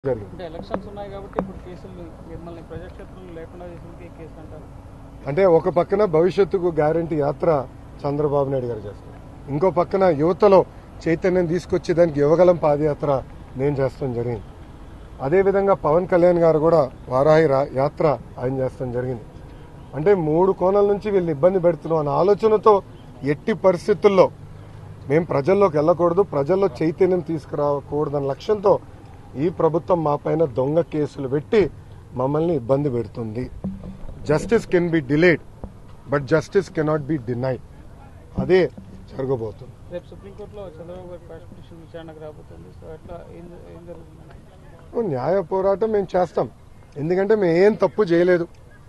జరిగింది అంటే ఎలక్షన్స్ ఉన్నాయి కాబట్టి ఇప్పుడు కేసులు మిమ్మల్ని ప్రజాక్షేత్రంలో లేకుండా చేసేందుకు ఈ కేసు అంటారు అంటే ఒక పక్కన భవిష్యత్తుకు గ్యారంటీ యాత్ర చంద్రబాబు నాయుడు గారు చేస్తారు ఇంకో పక్కన యువతలో చైతన్యం తీసుకొచ్చేదానికి యువగలం పాదయాత్ర నేను చేస్తాం జరిగింది అదేవిధంగా పవన్ కళ్యాణ్ గారు కూడా వారాహి రా- యాత్ర ఆయన చేస్తాం జరిగింది అంటే మూడు కోణాల నుంచి వీళ్ళని ఇబ్బంది పెడుతున్నాం అన్న ఆలోచనతో ఎట్టి పరిస్థితుల్లో మేము ప్రజల్లోకి వెళ్ళకూడదు ప్రజల్లో చైతన్యం తీసుకురాకూడదన్న లక్ష్యంతో ఈ ప్రభుత్వం మా పైన దొంగ కేసులు పెట్టి మమ్మల్ని ఇబ్బంది పెడుతుంది justice can be delayed but justice cannot be denied అదే జరగబోతుంది రేపు సుప్రీంకోర్టులో చంద్రబాబు గారి క్వాష్ పిటిషన్ విచారణకు రాబోతుంది సో అట్లా ఏం ఏం జరుగుతుంది న్యాయ పోరాటం మేము చేస్తాం ఎందుకంటే మేము ఏం తప్పు చేయలేదు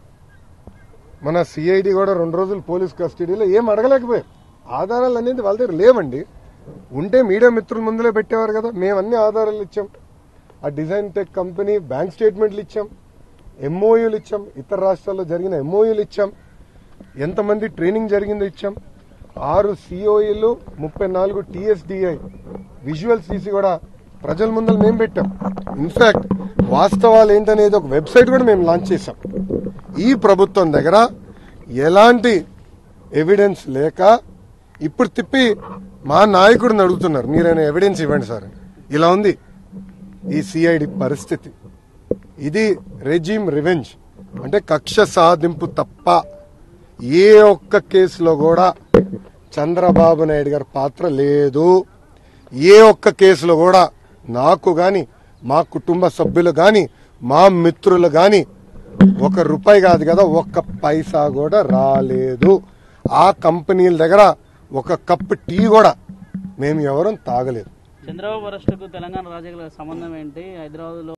మన సిఐడి కూడా రెండు రోజులు పోలీస్ కస్టడీలో ఏం అడగలేకపోయారు ఆధారాలు అనేది వాళ్ళ దగ్గర లేవండి ఉంటే మీడియా మిత్రుల ముందులే పెట్టేవారు కదా మేము అన్ని ఆధారాలు ఇచ్చాం ఆ డిజైన్ టెక్ కంపెనీ బ్యాంక్ స్టేట్మెంట్లు ఇచ్చాం ఎంఓయూలు ఇచ్చాం ఇతర రాష్ట్రాల్లో జరిగిన ఎంఓయూలు ఇచ్చాం ఎంతమంది ట్రైనింగ్ జరిగిందో ఇచ్చాం ఆరు సిఓఈలు ముప్పై నాలుగు టీఎస్డిఐ విజువల్ సీసీ కూడా ప్రజల ముందర మేము పెట్టాం ఇన్ఫాక్ట్ వాస్తవాలు ఏంటనేది ఒక వెబ్సైట్ కూడా మేము లాంచ్ చేశాం ఈ ప్రభుత్వం దగ్గర ఎలాంటి ఎవిడెన్స్ లేక ఇప్పుడు తిప్పి మా నాయకుడిని అడుగుతున్నారు మీరైనా ఎవిడెన్స్ ఇవ్వండి సార్ ఇలా ఉంది ఈ సిఐడి పరిస్థితి ఇది రెజీమ్ రివెంజ్ అంటే కక్ష సాధింపు తప్ప ఏ ఒక్క కేసులో కూడా చంద్రబాబు నాయుడు గారి పాత్ర లేదు ఏ ఒక్క కేసులో కూడా నాకు గాని మా కుటుంబ సభ్యులు గాని మా మిత్రులు గాని ఒక రూపాయి కాదు కదా ఒక్క పైసా కూడా రాలేదు ఆ కంపెనీల దగ్గర ఒక కప్ టీ కూడా మేము ఎవరం తాగలేదు చంద్రబాబు అరెస్టుకు తెలంగాణ రాజకీయాల సంబంధం ఏంటి హైదరాబాద్లో